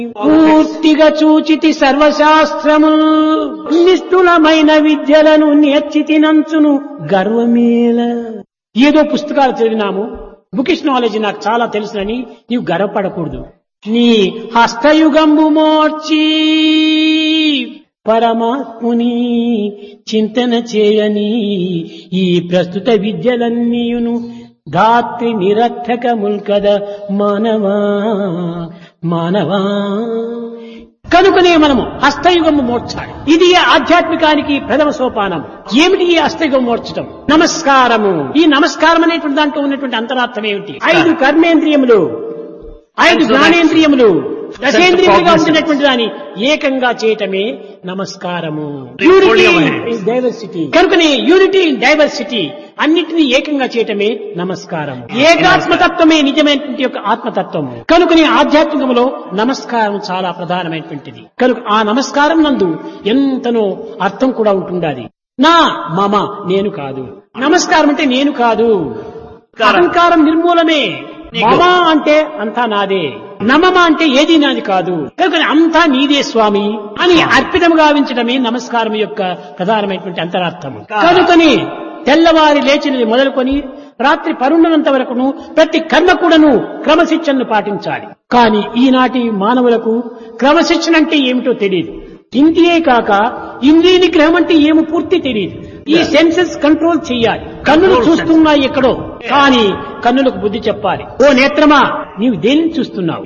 పూర్తిగా చూచితి సర్వశాస్త్రము నిష్ఠులమైన విద్యలను నేర్చితినంచును గర్వమేల ఏదో పుస్తకాలు చదివినాము బుకిష్ నాలెడ్జ్ నాకు చాలా తెలుసునని నీవు గర్వపడకూడదు నీ హస్తయుగంబు మోర్చి పరమాత్ముని చింతన చేయని ఈ ప్రస్తుత విద్యలన్నీయును ధాత్రి నిరర్థకముల్ కద మానవా మానవా కనుకనే మనము హస్తయుగము మోర్చాలి ఇది ఆధ్యాత్మికానికి ప్రథమ సోపానం ఏమిటి ఈ హస్తయుగం మోర్చటం నమస్కారము ఈ నమస్కారం అనేటువంటి దాంట్లో ఉన్నటువంటి అంతరార్థం ఏమిటి ఐదు కర్మేంద్రియములు ఐదు జ్ఞానేంద్రియములు దశేంద్రియములుగా ఉంటున్నటువంటి దాన్ని ఏకంగా చేయటమే నమస్కారము యూనిటీ ఇన్ డైవర్సిటీ కనుకనే యూనిటీ ఇన్ డైవర్సిటీ అన్నిటినీ ఏకంగా చేయటమే నమస్కారం ఏకాత్మతత్వమే నిజమైనటువంటి యొక్క ఆత్మతత్వము కనుకనే ఆధ్యాత్మికములో నమస్కారం చాలా ప్రధానమైనటువంటిది కనుక ఆ నమస్కారం నందు ఎంతనో అర్థం కూడా ఉంటుండాలి నా మమ నేను కాదు నమస్కారం అంటే నేను కాదు అహంకారం నిర్మూలమే మమ అంటే అంతా నాదే నమమ అంటే ఏది నాది కాదు కనుక అంతా నీదే స్వామి అని అర్పితం గావించడమే నమస్కారం యొక్క ప్రధానమైనటువంటి అంతరార్థము కనుకని తెల్లవారి లేచినది మొదలుకొని రాత్రి పరుండనంత వరకును ప్రతి కర్మ కూడాను క్రమశిక్షణను పాటించాలి కానీ ఈనాటి మానవులకు క్రమశిక్షణ అంటే ఏమిటో తెలియదు ఇంటియే కాక ఇంద్రియ నిగ్రహం అంటే ఏమో పూర్తి తెలియదు ఈ సెన్సెస్ కంట్రోల్ చెయ్యాలి కన్నులు చూస్తున్నాయి ఎక్కడో కానీ కన్నులకు బుద్ధి చెప్పాలి ఓ నేత్రమా నీవు దేనిని చూస్తున్నావు